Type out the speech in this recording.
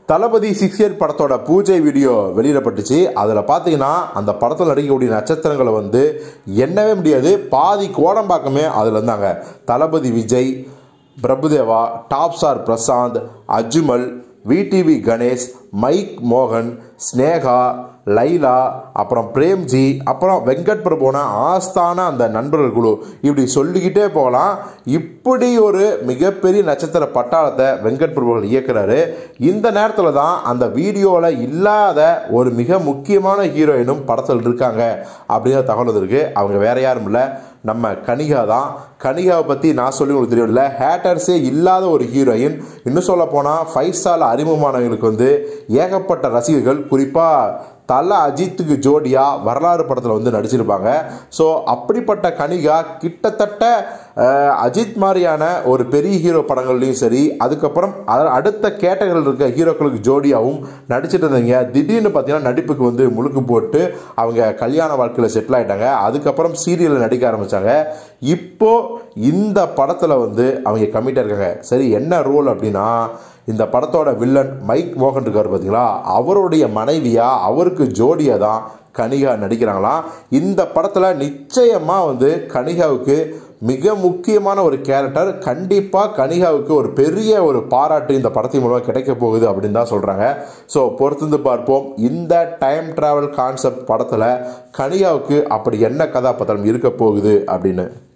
தளபதி six eight படத்தோட பூஜை video வெளியிடப்பட்டுச்சு அதில் பார்த்தீங்கன்னா அந்த படத்தில் நடிக்கக்கூடிய நட்சத்திரங்களை வந்து எண்ணவே முடியாது பாதி கோடம்பாக்கமே அதில் இருந்தாங்க Thalapathy Vijay Prabhudeva top star Prashanth Ajmal VTV Ganesh Mike மோகன் ஸ்னேகா லைலா அப்புறம் பிரேம்ஜி அப்புறம் வெங்கட் பிரபுன ஆஸ்தான அந்த நண்பர்கள் குழு இப்படி சொல்லிக்கிட்டே போகலாம் இப்படி ஒரு மிகப்பெரிய நட்சத்திர பட்டாளத்தை வெங்கட் பிரபுகள் இயக்குறாரு இந்த நேரத்தில் தான் அந்த வீடியோவில் இல்லாத ஒரு மிக முக்கியமான ஹீரோயினும் படத்தில் இருக்காங்க அப்படிங்கிற தகவல் இருக்கு அவங்க வேற யாரும் இல்லை நம்ம கனிகா தான் கனிகாவை பற்றி நான் சொல்லி உங்களுக்கு தெரியும் இல்லை ஹேட்டர்ஸே இல்லாத ஒரு ஹீரோயின் இன்னும் சொல்ல போனால் ஃபைவ் ஸ்டார் அறிமுகமானவங்களுக்கு வந்து ஏகப்பட்ட ரசிகர்கள் குறிப்பாக தல அஜித்துக்கு ஜோடியா வரலாறு படத்தில் வந்து நடிச்சிருப்பாங்க ஸோ அப்படிப்பட்ட கனிகா கிட்டத்தட்ட அஹ், அஜித் மாதிரியான ஒரு பெரிய ஹீரோ படங்கள்லையும் சரி அதுக்கப்புறம் அ- அடுத்த கேட்டகரியில் இருக்க ஹீரோக்களுக்கு ஜோடியாகவும் நடிச்சிட்டு இருந்தீங்க திடீர்னு பார்த்தீங்கன்னா நடிப்புக்கு வந்து முழுக்கு போட்டு அவங்க கல்யாண வாழ்க்கையில் செட்டில் ஆயிட்டாங்க அதுக்கப்புறம் சீரியலில் நடிக்க ஆரம்பிச்சாங்க இப்போ இந்த படத்தில் வந்து அவங்க கம்மிட்டாக இருக்காங்க சரி என்ன ரோல் அப்படின்னா இந்த படத்தோட வில்லன் மைக் மோகன் இருக்கார் பார்த்தீங்களா அவருடைய மனைவியா அவருக்கு ஜோடியா தான் கனிகா நடிக்கிறாங்களாம் இந்த படத்தில் நிச்சயமாக வந்து கனிகாவுக்கு மிக முக்கியமான ஒரு கேரக்டர் கண்டிப்பாக கனிகாவுக்கு ஒரு பெரிய ஒரு பாராட்டு இந்த படத்தின் மூலமாக கிடைக்க போகுது அப்படின்னு தான் சொல்கிறாங்க ஸோ பொறுத்திருந்து பார்ப்போம் இந்த டைம் டிராவல் கான்செப்ட் படத்தில் கனிகாவுக்கு அப்படி என்ன கதாபாத்திரம் இருக்க போகுது அப்படின்னு